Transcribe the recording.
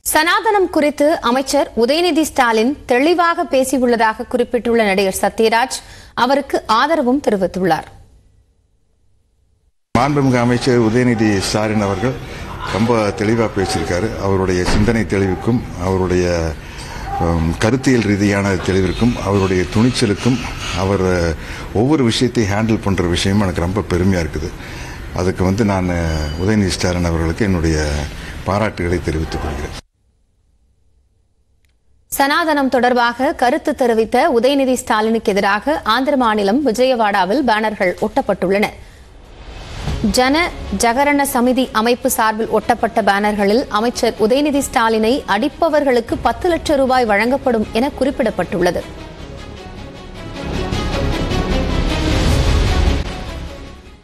சனாதனம் குறித்து அமைச்சர் உதயநிதி ஸ்டாலின் தெளிவாக பேசியுள்ளதாக குறிப்பிட்டுள்ள நடிகர் சத்யராஜ் அவருக்கு ஆதரவும் தெரிவித்துள்ளார் மாண்புமிகு அமைச்சர் உதயநிதி ஸ்டாலின் அவர்கள் ரொம்ப தெளிவாக பேசியிருக்காரு அவருடைய சிந்தனை தெளிவுக்கும் அவருடைய ஹம், கருத்தியல் ரீதியான தெளிவிற்கும் அவருடைய துணிச்சலுக்கும் அவர் அஹ், ஒவ்வொரு விஷயத்தை ஹேண்டில் பண்ணுற விஷயமும் எனக்கு ரொம்ப பெருமையாக இருக்குது அதுக்கு வந்து நான் அஹ், உதயநிதி ஸ்டாலின் அவர்களுக்கு என்னுடைய பாராட்டுகளை தெரிவித்துக் கொள்கிறேன் சனாதனம் தொடர்பாக கருத்து தெரிவித்த உதயநிதி ஸ்டாலினுக்கு எதிராக ஆந்திர மாநிலம் விஜயவாடாவில் பேனர்கள் ஒட்டப்பட்டுள்ளன ஜன ஜகரண சமிதி அமைப்பு சார்பில் ஒட்டப்பட்ட பேனர்களில் அமைச்சர் உதயநிதி ஸ்டாலினை அடிப்பவர்களுக்கு பத்து லட்சம் ரூபாய் வழங்கப்படும் என குறிப்பிடப்பட்டுள்ளது